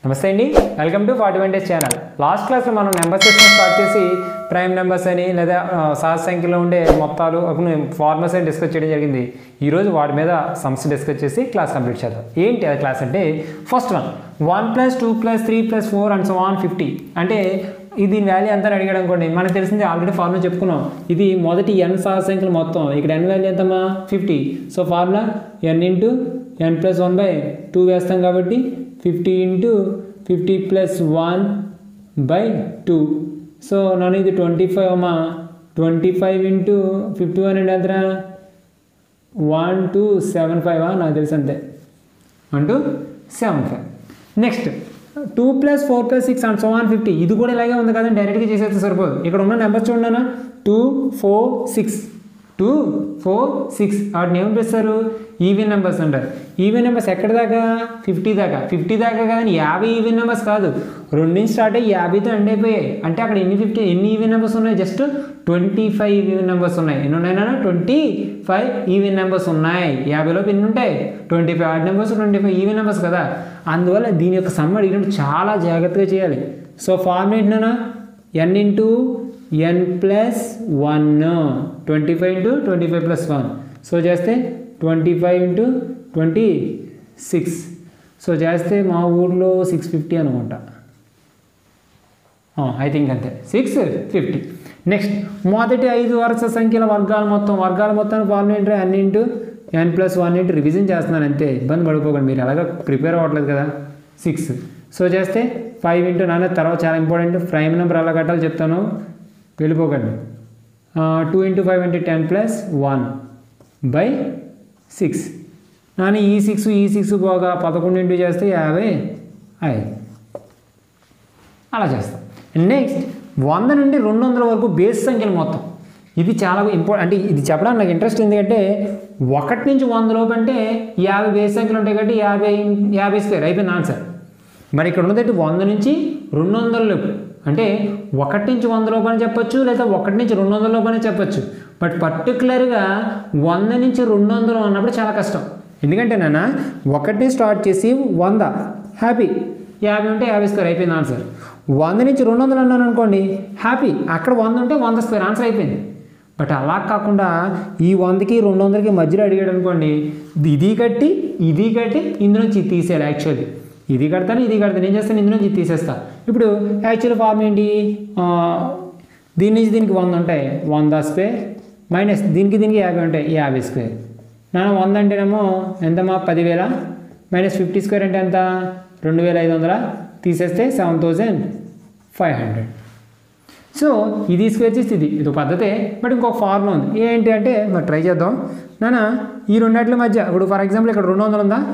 నమస్తే అండి welcome to forty one days channel last క్లాస్లో మనం నెంబర్ సిస్టమ్ స్టార్ట్ చేసి ప్రైమ్ నెంబర్స్ అని లేదా ఆ, సహజ సంఖ్యలో ఉండే మొత్తాలు ఫార్మర్స్ అని డిస్కస్ చేయడం జరిగింది ఈరోజు వాటి మీద సమ్స్ డిస్కస్ చేసి క్లాస్ కంప్లీట్ చేద్దాం ఏంటి అది క్లాస్ అంటే first one one plus two plus three plus four and so one fifty అంటే ఇది దీని వాల్యూ ఎంత అని అడిగాడు అనుకోండి మనకు తెలిసింది ఆల్రెడీ ఫార్ములా చెప్పుకున్నాం ఇది మొదటి ఎన్ సహజ సంఖ్యలు మొత్తం ఇక్కడ ఎన్ వాల్యూ ఎంతమ్మా fifty so formula n into n plus one by two వేస్తాం కాబట్టి fifty into fifty plus one by two so నన్ను ఇది ట్వంటీ ఫైవ్ అమ్మా twenty five into fifty one అంటే ఎంత వన్ టూ సెవెన్ ఫైవ్ నాకు తెలుసు అంతే one two seven five next two plus four plus six and so one fifty ఇది కూడా ఇలాగే ఉంది కదండి డైరెక్ట్గా చేసేస్తే సరిపోదు ఇక్కడ ఉన్న నెంబర్ చూడన్నా two four six two four six వాటిని ఏం పిలుస్తారు ఈవెన్ నెంబర్స్ అంటారు ఈవెన్ నెంబర్స్ ఎక్కడ దాకా ఫిఫ్టీ దాకా ఫిఫ్టీ దాకా కానీ యాభై ఈవెన్ నెంబర్స్ కాదు రెండు నుంచి స్టార్ట్ అయ్యి యాభైతో ఎండ్ అయిపోయాయి అంటే అక్కడ ఎన్ని ఫిఫ్టీ ఎన్ని ఈవెన్ నెంబర్స్ ఉన్నాయి just twenty five even numbers ఉన్నాయి ఎన్ని ఉన్నాయి ట్వంటీ ఫైవ్ ఈవెన్ నెంబర్స్ ఉన్నాయి యాభైలోపు ఎన్ని ఉంటాయి twenty five odd numbers twenty five even numbers కదా అందువల్ల దీని యొక్క సమ్ అడిగినప్పుడు చాలా జాగ్రత్తగా చేయాలి సో ఫార్మ్ ఏంటన్నా n into n plus one twenty five into twenty five plus one so చేస్తే twenty five into twenty six so చేస్తే మా ఊర్లో సిక్స్ ఫిఫ్టీ అనుకుంటా ఐ థింక్ అంతే సిక్స్ ఫిఫ్టీ నెక్స్ట్ మొదటి ఐదు వరుస సంఖ్యల వర్గాల మొత్తం వర్గాల మొత్తాన్ని ఫార్ములా ఏంటంటే అన్ని into n plus one into revision చేస్తున్నాను అంతే ఇబ్బంది పడిపోకండి మీరు ఎలాగ ప్రిపేర్ అవ్వట్లేదు కదా సిక్స్ సో చేస్తే ఫైవ్ ఇంటూ నాన్న తర్వాత చాలా ఇంపార్టెంట్ ప్రైమ్ నెంబర్ ఎలా కట్టాలో చెప్తాను వెళ్ళిపోకండి two into five into ten plus one by six నాని ఈ సిక్స్ ఈ సిక్స్ పోగా పదకొండు ఇంటూ చేస్తే యాభై ఐదు అలా చేస్తాం నెక్స్ట్ వంద నుండి రెండు వందల వరకు బేస్ సంఖ్యలు మొత్తం ఇది చాలా ఇంపార్టెంట్ అంటే ఇది చెప్పడానికి నాకు ఇంట్రెస్ట్ ఎందుకంటే ఒకటి నుంచి వంద లోపు అంటే యాభై బేస్ సంఖ్యలు ఉంటాయి కాబట్టి యాభై యాభై స్క్వేర్ అయిపోయింది ఆన్సర్ మరి ఇక్కడ ఉన్నదంటే వంద నుంచి రెండు వందల లోపు అంటే ఒకటి నుంచి వంద లోపు అని చెప్పొచ్చు లేదా ఒకటి నుంచి రెండు వందల లోపు అని చెప్పొచ్చు బట్ పర్టికులర్గా వంద నుంచి రెండు వందలు అన్నప్పుడు చాలా కష్టం ఎందుకంటే నాన్న ఒకటి స్టార్ట్ చేసి వంద హ్యాపీ యాభై ఉంటే యాభై స్క్వేర్ అయిపోయింది ఆన్సర్ వంద నుంచి రెండు వందలు అన్నాను అనుకోండి హ్యాపీ అక్కడ వంద ఉంటే వంద స్క్వేర్ ఆన్సర్ అయిపోయింది బట్ అలా కాకుండా ఈ వందకి రెండు వందలకి మధ్యలో అడిగాడు అనుకోండి ఇది కట్టి ఇది కట్టి ఇందులోంచి ఇది తీసేయాలి యాక్చువల్లీ ఇది కడతాను ఇది కడతాను ఏం చేస్తాను ఇందులోంచి ఇది తీసేస్తా ఇప్పుడు యాక్చువల్ ఫార్మ్ ఏంటి ఆ, దీని నుంచి దీనికి వంద ఉంటాయి వంద స్క్వేర్ మైనస్ దీనికి దీనికి యాభై ఉంటాయి యాభై స్క్వేర్ నాన్న వంద అంటేనేమో ఎంతమా పదివేల మైనస్ ఫిఫ్టీ స్క్వేర్ అంటే ఎంత రెండు వేల ఐదు వందల తీసేస్తే seven thousand five hundred so ఇది స్క్వేర్ చేసి ఇది ఇది ఒక పద్ధతే బట్ ఇంకొక ఫార్ములా ఉంది ఏంటి అంటే మరి ట్రై చేద్దాం నాన్న ఈ రెండింటి మధ్య ఇప్పుడు ఫర్ ఎగ్జాంపుల్ ఇక్కడ రెండు వందలు ఉందా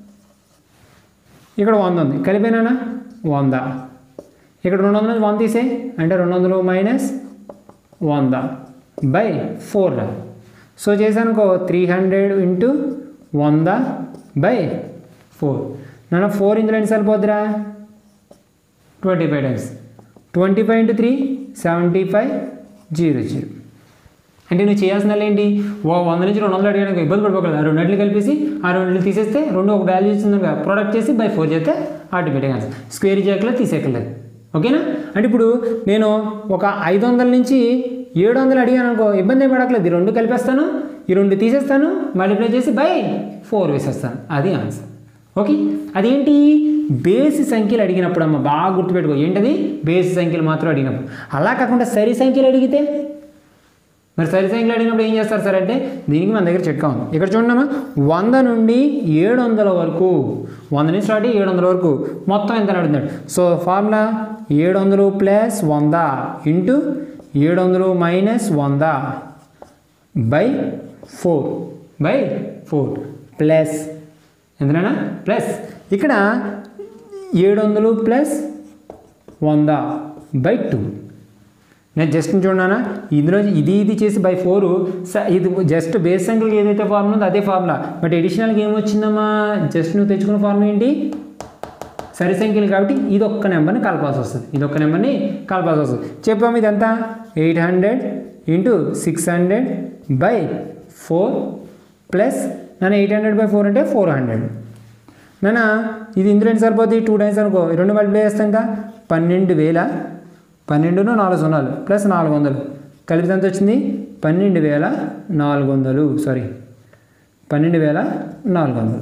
ఇక్కడ వంద ఉంది కలిపేనా వంద ఇక్కడ రెండు వందల వంద తీసే అంటే రెండు వందలు మైనస్ వంద బై ఫోర్ రా సో చేశానుకో త్రీ హండ్రెడ్ ఇంటూ వంద బై ఫోర్ నాన్న ఫోర్ ఇందులో ఎన్నిసార్లు పోద్దిరా twenty five times twenty five into three seventy five zero zero అంటే నువ్వు చేయాల్సిన ఏంటి ఓ వంద నుంచి రెండు వందలు అడిగాను ఇబ్బంది పడిపోగలదు ఆ రెండింటిని కలిపేసి ఆ రెండింటిని తీసేస్తే రెండు ఒక వాల్యూ ఇస్తుంది ప్రోడక్ట్ చేసి బై ఫోర్ చేస్తే ఆటోమేటిక్గా ఆన్సర్ స్క్వేర్ చేయక్కలేదు తీసేయక్కలేదు ఓకేనా అంటే ఇప్పుడు నేను ఒక ఐదు వందల నుంచి ఏడు వందలు అడిగాను అనుకో ఇబ్బంది ఏం పడక్కలేదు ఈ రెండు కలిపేస్తాను ఈ రెండు తీసేస్తాను మల్టిప్లై చేసి బై ఫోర్ వేసేస్తాను అది ఆన్సర్ ఓకే అదేంటి బేసి సంఖ్యలు అడిగినప్పుడు అమ్మ బాగా గుర్తుపెట్టుకో ఏంటది బేసి సంఖ్యలు మాత్రం అడిగినప్పుడు అలా కాకుండా సరి సంఖ్యలు అడిగితే మరి సరి సంఖ్యలు అడిగినప్పుడు ఏం చేస్తారు సార్ అంటే దీనికి మన దగ్గర చెక్క ఉంది ఇక్కడ చూడమ్మా వంద నుండి ఏడు వందల వరకు వంద నుంచి స్టార్ట్ అయ్యి ఏడు వందల వరకు మొత్తం ఎంత అని అడుగుతున్నాడు సో ఫార్ములా ఏడు వందలు ప్లస్ వంద ఇంటూ ఏడు వందలు మైనస్ వంద by four by four plus ఎంతనా ప్లస్ ఇక్కడ ఏడు వందలు ప్లస్ వంద బై టూ నేను జస్ట్ చూడనా ఇందులో ఇది ఇది చేసి బై ఫోర్ ఇది జస్ట్ బేస్ సంఖ్యలకు ఏదైతే ఫార్ములా ఉందో అదే ఫార్ములా బట్ ఎడిషనల్గా ఏమొచ్చిందమ్మా జస్ట్ నువ్వు తెచ్చుకున్న ఫార్ములా ఏంటి సరి సంఖ్యలు కాబట్టి ఇది ఒక్క నెంబర్ని కలపాల్సి వస్తుంది ఇది ఒక్క నెంబర్ని కలపాల్సి వస్తుంది చెప్పాము ఇదంతా eight hundred into six hundred by four plus నన్ను ఎయిట్ హండ్రెడ్ బై ఫోర్ అంటే ఫోర్ హండ్రెడ్ నాన్న ఇది ఇందులో ఎన్ని సరిపోతుంది టూ టైమ్స్ అనుకో ఈ రెండు మల్టిప్లై చేస్తాం ఇంకా పన్నెండు వేల పన్నెండును నాలుగు సున్నాలు ప్లస్ నాలుగు వందలు కలిపితే ఎంత వచ్చింది పన్నెండు వేల నాలుగు వందలు సారీ పన్నెండు వేల నాలుగు వందలు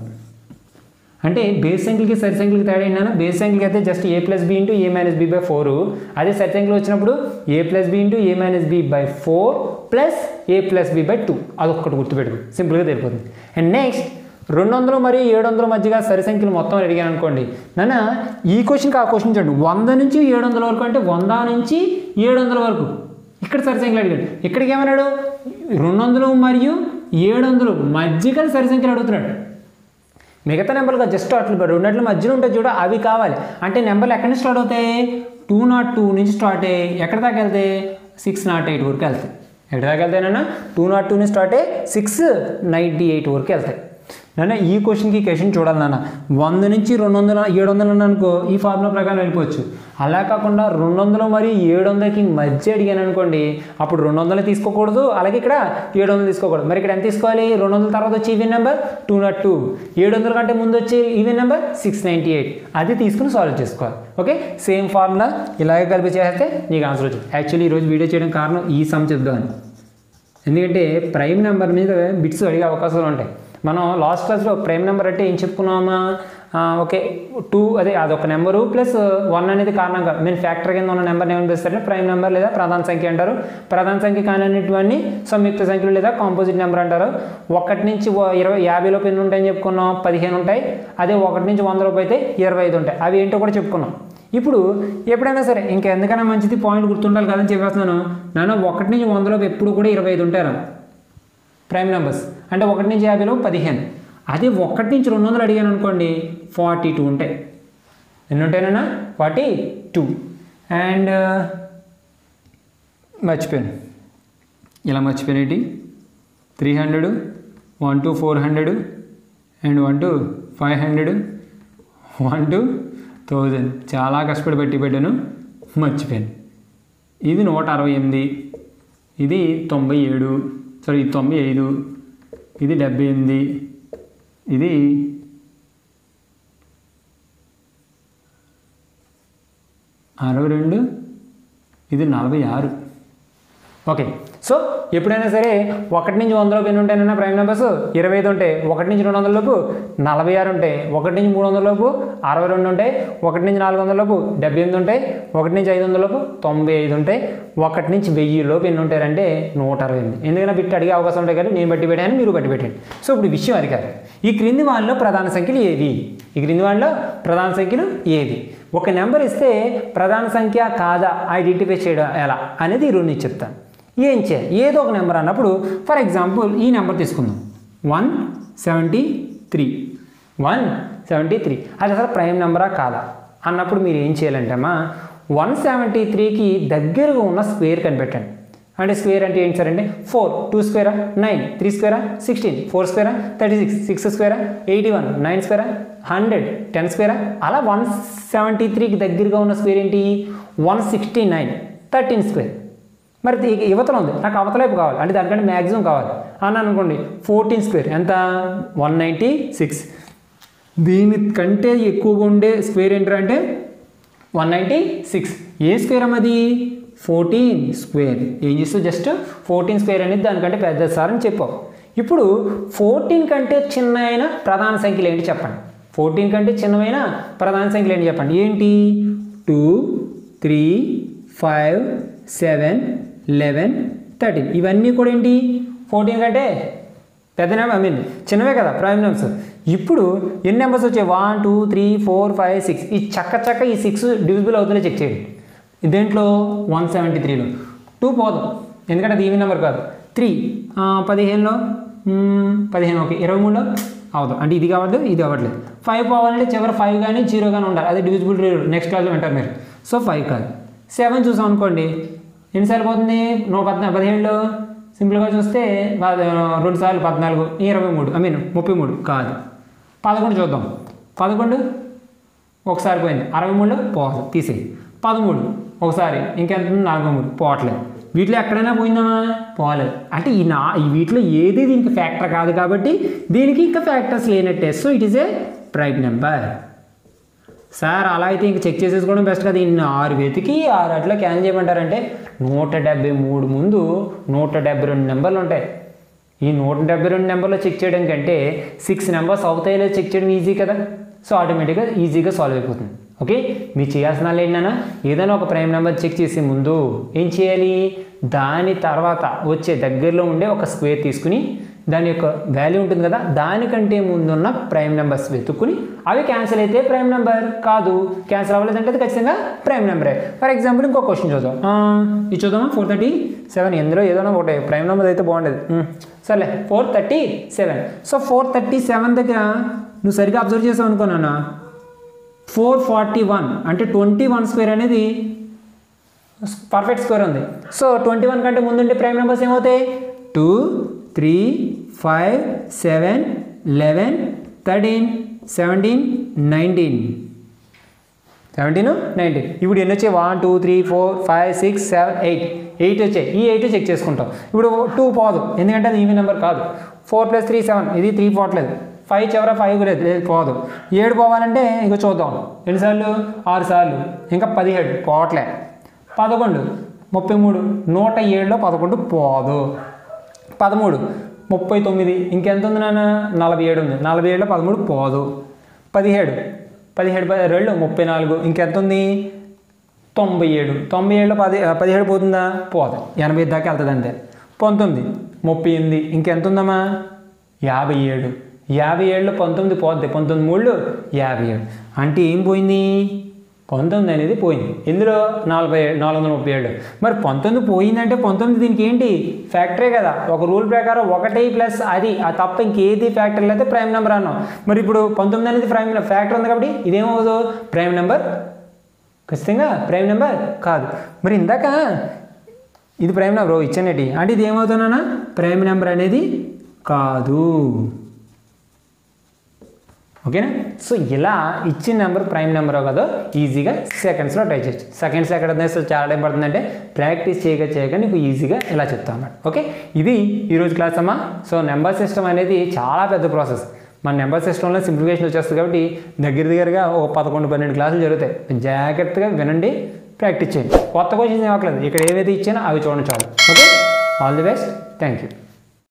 అంటే బేస్ సంఖ్యలకి సరి సంఖ్యలకి తేడా ఏంటన్నా బేస్ సంఖ్యలకి అయితే just a plus b into a minus b by four అదే సరి సంఖ్యలు వచ్చినప్పుడు a plus b into a minus b by four plus a plus b by two అదొక్కటి గుర్తుపెట్టుకు సింపుల్గా తెలిపోతుంది అండ్ నెక్స్ట్ రెండు వందలు మరియు ఏడు వందల మధ్యగా సరి సంఖ్యలు మొత్తం అడిగాను అనుకోండి నాన్న ఈ క్వశ్చన్కి ఆ క్వశ్చన్ చూడండి వంద నుంచి ఏడు వందల వరకు అంటే వంద నుంచి ఏడు వందల వరకు ఇక్కడ సరి సంఖ్యలు అడిగాడు ఇక్కడికి ఏమన్నాడు రెండు వందలు మరియు ఏడు వందలు మధ్యగా సరి సంఖ్యలు అడుగుతున్నాడు మిగతా నెంబర్గా జస్ట్ అట్లు రెండట్ల మధ్యలో ఉంటుంది చూడ అవి కావాలి అంటే నెంబర్లు ఎక్కడి నుంచి స్టార్ట్ అవుతాయి టూ నాట్ టూ నుంచి స్టార్ట్ అయ్యి ఎక్కడ దాకా వెళ్తాయి సిక్స్ నాట్ ఎయిట్ వరకు వెళ్తాయి ఎక్కడ దాకా వెళ్తాయన్నా టూ నాట్ టూ నుంచి స్టార్ట్ అయ్యి సిక్స్ నైంటీ ఎయిట్ వరకు వెళ్తాయి నాన్న ఈ క్వశ్చన్కి క్వశ్చన్ చూడాలి నాన్న వంద నుంచి రెండు వందల ఏడు వందలు అన్నా అనుకో ఈ ఫార్ములా ప్రకారం వెళ్ళిపోవచ్చు అలా కాకుండా రెండు వందలు మరియు ఏడు వందలకి మధ్య అడిగాను అనుకోండి అప్పుడు రెండు వందలు తీసుకోకూడదు అలాగే ఇక్కడ ఏడు వందలు తీసుకోకూడదు మరి ఇక్కడ ఎంత తీసుకోవాలి రెండు వందల తర్వాత వచ్చి even number two not two ఏడు వందల కంటే ముందు వచ్చే even number six ninety eight అది తీసుకుని సాల్వ్ చేసుకోవాలి ఓకే సేమ్ ఫార్ములా ఇలాగే కలిపి చేస్తే నీకు ఆన్సర్ వచ్చింది యాక్చువల్లీ ఈరోజు వీడియో చేయడం కారణం ఈ సమ్ చెప్దామని ఎందుకంటే ప్రైమ్ నెంబర్ మీద బిట్స్ అడిగే అవకాశాలు ఉంటాయి మనం లాస్ట్ క్లాస్లో ప్రైమ్ నెంబర్ అంటే ఏం చెప్పుకున్నామా ఆ, ఓకే టూ అదే అదొక నెంబరు ప్లస్ వన్ అనేది కారణంగా మీన్ ఫ్యాక్టర్ కింద ఉన్న నెంబర్ని ఏమని పిలుస్తారంటే ప్రైమ్ నెంబర్ లేదా ప్రధాన సంఖ్య అంటారు ప్రధాన సంఖ్య కానిటువంటి సంయుక్త సంఖ్యలు లేదా కాంపోజిట్ నెంబర్ అంటారు ఒకటి నుంచి ఓ- ఇరవై యాభై లోపు ఎన్ని ఉంటాయని చెప్పుకున్నాం పదిహేను ఉంటాయి అదే ఒకటి నుంచి వంద లోపు అయితే ఇరవై ఐదు ఉంటాయి అవి ఏంటో కూడా చెప్పుకున్నాం ఇప్పుడు ఎప్పుడైనా సరే ఇంకెందుకైనా మంచిది పాయింట్ గుర్తుండాలి కదని చెప్పేస్తున్నాను నన్ను ఒకటి నుంచి వందలోపు ఎప్పుడు కూడా ఇరవై ఐదు ఉంటారు ప్రైమ్ నెంబర్స్ అంటే ఒకటి నుంచి యాభైలో పదిహేను అదే ఒకటి నుంచి రెండు వందలు అడిగాను అనుకోండి ఫార్టీ టూ ఉంటాయి ఎన్ని ఉంటాయనన్నా ఫార్టీ టూ అండ్ మర్చిపోయాను ఇలా మర్చిపోయినటి three hundred one two four hundred and one two five hundred one two thousand చాలా కష్టపడి పెట్టి పెట్టాను మర్చిపోయాను ఇది నూట అరవై ఎనిమిది ఇది తొంభై ఏడు సారీ ఇది తొంభై ఐదు ఇది డెబ్బై ఎనిమిది ఇది అరవై రెండు ఇది నలభై ఆరు ఓకే సో ఎప్పుడైనా సరే ఒకటి నుంచి వందలోపు ఎన్ని ఉంటాయన్నా ప్రైమ్ నెంబర్స్ ఇరవై ఐదు ఉంటాయి ఒకటి నుంచి రెండు వందల లోపు నలభై ఆరు ఉంటాయి ఒకటి నుంచి మూడు వందల లోపు అరవై రెండు ఉంటాయి ఒకటి నుంచి నాలుగు వందల లోపు డెబ్బై ఎనిమిది ఉంటాయి ఒకటి నుంచి ఐదు వందల లోపు తొంభై ఐదు ఉంటాయి ఒకటి నుంచి వెయ్యి లోపు ఎన్ని ఉంటారంటే నూట అరవై ఎనిమిది ఎందుకైనా బిట్టి అడిగే అవకాశం ఉంటాయి కానీ నేను బట్టి పెట్టాను మీరు బట్టి పెట్టండి సో ఇప్పుడు విషయం అది కాదు ఈ క్రింది వాళ్ళలో ప్రధాన సంఖ్యలు ఏవి ఈ క్రింది వాళ్ళలో ప్రధాన సంఖ్యలు ఏవి ఒక నెంబర్ ఇస్తే ప్రధాన సంఖ్య కాదా ఐడెంటిఫై చేయడం ఎలా అనేది ఈరోజు నేను చెప్తాను ఏం చేయాలి ఏదో ఒక నెంబర్ అన్నప్పుడు ఫర్ ఎగ్జాంపుల్ ఈ నెంబర్ తీసుకుందాం one seventy three one seventy three అది అసలు ప్రైమ్ నెంబరా కాదా అన్నప్పుడు మీరు ఏం చేయాలంటే అమ్మా వన్ సెవెంటీ త్రీకి దగ్గరగా ఉన్న స్క్వేర్ కనిపెట్టండి అంటే స్క్వేర్ అంటే ఏంటి సార్ అంటే ఫోర్ టూ స్క్వేరా నైన్ త్రీ స్క్వేరా సిక్స్టీన్ ఫోర్ స్క్వేరా థర్టీ సిక్స్ సిక్స్ స్క్వేరా ఎయిటీ వన్ నైన్ స్క్వేరా హండ్రెడ్ టెన్ స్క్వేరా అలా వన్ సెవెంటీ త్రీకి దగ్గరగా ఉన్న స్క్వేర్ ఏంటి one sixty nine thirteen square మరి ఇది యువతలో ఉంది నాకు అవతలైపు కావాలి అంటే దానికంటే మ్యాక్సిమం కావాలి అని అనుకోండి ఫోర్టీన్ స్క్వేర్ ఎంత వన్ నైంటీ సిక్స్ దీనికంటే ఎక్కువగా ఉండే స్క్వేర్ ఏంటంటే one ninety six a square అమ్మది ఫోర్టీన్ స్క్వేర్ ఏం చేస్తావు జస్ట్ ఫోర్టీన్ స్క్వేర్ అనేది దానికంటే పెద్ద సార్ అని చెప్పావు ఇప్పుడు ఫోర్టీన్ కంటే చిన్న అయిన ప్రధాన సంఖ్యలు ఏంటి చెప్పండి ఫోర్టీన్ కంటే చిన్నమైన ప్రధాన సంఖ్యలు ఏంటి చెప్పండి ఏంటి two three five seven eleven thirteen ఇవన్నీ కూడా ఏంటి ఫోర్టీన్ కంటే పెద్ద నెంబర్ ఐ మీన్ చిన్నవే కదా ప్రైమ్ నెంబర్స్ ఇప్పుడు ఎన్ని నెంబర్స్ వచ్చాయి one two three four five six ఈ చక్క చక్క ఈ సిక్స్ డివిజిబుల్ అవుతుందో చెక్ చేయండి దేంట్లో వన్ సెవెంటీ త్రీలో టూ పోదాం ఎందుకంటే అది ఈవెన్ నెంబర్ కాదు త్రీ పదిహేనులో మ్మ్, పదిహేను ఓకే ఇరవై మూడులో అవదు అంటే ఇది కావద్దు ఇది అవ్వట్లేదు ఫైవ్ పోవాలంటే చివరి ఫైవ్ కానీ జీరో కానీ ఉండాలి అది డివిజిబుల్ నెక్స్ట్ క్లాస్లో వింటారు మీరు సో ఫైవ్ కాదు సెవెన్ చూసాం అనుకోండి ఎన్నిసార్లు పోతుంది నూట పద్నా పదిహేనులో సింపుల్గా చూస్తే పద- రెండు సార్లు పద్నాలుగు ఇరవై మూడు ఐ మీన్ ముప్పై మూడు కాదు పదకొండు చూద్దాం పదకొండు ఒకసారి పోయింది అరవై మూడులో పోదు తీసేయి పదమూడు ఒకసారి ఇంకెంత ఉంది? నాలుగు మూడు పోవట్లేదు వీటిలో ఎక్కడైనా పోయిందామా పోలేదు అంటే ఈ నా ఈ వీటిలో ఏది దీనికి ఫ్యాక్టర్ కాదు కాబట్టి దీనికి ఇంకా ఫ్యాక్టర్స్ లేనట్టే so it is a prime number sir అలా అయితే ఇంక చెక్ చేసేసుకోవడం బెస్ట్ కదా ఇన్ని ఆరు వెతికి ఆరు అట్లా క్యాన్సిల్ చేయమంటారంటే నూట డెబ్బై మూడు ముందు నూట డెబ్బై రెండు నెంబర్లు ఉంటాయి ఈ నూట డెబ్బై రెండు నెంబర్లో చెక్ చేయడం కంటే సిక్స్ నెంబర్స్ అవుతాయో లేదో చెక్ చేయడం ఈజీ కదా సో ఆటోమేటిక్గా ఈజీగా సాల్వ్ అయిపోతుంది ఓకే మీరు చేయాల్సిన వాళ్ళు ఏంటన్నా ఏదైనా ఒక ప్రైమ్ నెంబర్ చెక్ చేసే ముందు ఏం చేయాలి దాని తర్వాత వచ్చే దగ్గరలో ఉండే ఒక స్క్వేర్ తీసుకుని దాని యొక్క వాల్యూ ఉంటుంది కదా దానికంటే ముందున్న ప్రైమ్ నెంబర్స్ వెతుక్కుని అవి క్యాన్సిల్ అయితే ప్రైమ్ నెంబర్ కాదు క్యాన్సిల్ అవ్వలేదంటే అది ఖచ్చితంగా ప్రైమ్ నెంబరే ఫర్ ఎగ్జాంపుల్ ఇంకో క్వశ్చన్ చూద్దాం ఆ, ఇది చూద్దామా ఫోర్ థర్టీ సెవెన్ ఎందులో ఏదైనా ఒకటి ప్రైమ్ నెంబర్ అయితే బాగుండేది ఉమ్, సర్లే four thirty seven so four thirty seven దగ్గర నువ్వు సరిగ్గా అబ్జర్వ్ చేసావు అనుకున్నానా ఫోర్ ఫార్టీ వన్ అంటే ట్వంటీ వన్ స్క్వేర్ అనేది పర్ఫెక్ట్ స్క్వేర్ ఉంది సో ట్వంటీ వన్ కంటే ముందుండే ప్రైమ్ నెంబర్స్ ఏమవుతాయి two three five seven eleven thirteen seventeen nineteen seventeen nineteen ఇప్పుడు ఎన్ని వచ్చాయి one two three four five six seven eight eight వచ్చాయి ఈ ఎయిట్ చెక్ చేసుకుంటాం ఇప్పుడు టూ పోదు ఎందుకంటే అది ఈవెన్ నెంబర్ కాదు ఫోర్ ప్లస్ త్రీ సెవెన్ ఇది త్రీ పోవట్లేదు ఫైవ్ చివర ఫైవ్ లేదు లేదు పోదు ఏడు పోవాలంటే ఇక చూద్దాం ఎన్నిసార్లు ఆరు సార్లు ఇంకా పదిహేడు పోవట్లే పదకొండు ముప్పై మూడు నూట ఏడులో పదకొండు పోదు పదమూడు ముప్పై తొమ్మిది ఇంకెంత ఉంది నాన్న నలభై ఏడు ఉంది నలభై ఏడులో పదమూడు పోదు పదిహేడు పదిహేడు పది రెండు ముప్పై నాలుగు ఇంకెంత ఉంది తొంభై ఏడు తొంభై ఏడులో పది పదిహేడు పోతుందా పోదు ఎనభై దాకా వెళ్తుంది అంతే పంతొమ్మిది ముప్పై ఎనిమిది ఇంకెంత ఉందమ్మా యాభై ఏడు యాభై ఏడులో పంతొమ్మిది పోద్ది పంతొమ్మిది మూడు యాభై ఏడు అంటే ఏం పోయింది పంతొమ్మిది అనేది పోయింది ఇందులో నలభై నాలుగు వందల ముప్పై ఏడు మరి పంతొమ్మిది పోయిందంటే పంతొమ్మిది దీనికి ఏంటి ఫ్యాక్టరే కదా ఒక రూల్ ప్రకారం ఒకటి ప్లస్ అది ఆ తప్ప ఇంకేది ఫ్యాక్టర్ అయితే ప్రైమ్ నెంబర్ అన్నాం మరి ఇప్పుడు పంతొమ్మిది అనేది ప్రైమ్ ఫ్యాక్టర్ ఉంది కాబట్టి ఇదేమవుదు ప్రైమ్ నెంబర్ ఖచ్చితంగా ప్రైమ్ నెంబర్ కాదు మరి ఇందాక ఇది ప్రైమ్ నెంబర్ ఓ ఇచ్చానేటి అంటే ఇది ఏమవుతున్నా ప్రైమ్ నెంబర్ అనేది కాదు ఓకేనా సో ఇలా ఇచ్చిన నెంబర్ ప్రైమ్ నెంబర్ కదా ఈజీగా సెకండ్స్లో ట్రై చేయొచ్చు సెకండ్స్ ఎక్కడ అసలు చాలా టైం పడుతుందంటే ప్రాక్టీస్ చేయక చేయక నీకు ఈజీగా ఇలా చెప్తాను అన్నమాట ఓకే ఇది ఈరోజు క్లాస్ అమ్మా సో నెంబర్ సిస్టమ్ అనేది చాలా పెద్ద ప్రాసెస్ మన నెంబర్ సిస్టంలో సింప్లిఫికేషన్ వచ్చేస్తుంది కాబట్టి దగ్గర దగ్గరగా ఒక పదకొండు పన్నెండు క్లాసులు జరుగుతాయి జాగ్రత్తగా వినండి ప్రాక్టీస్ చేయండి కొత్త క్వశ్చన్స్ ఇవ్వట్లేదు ఇక్కడ ఏవైతే ఇచ్చానో అవి చూడండి చాలు okay all the best thank you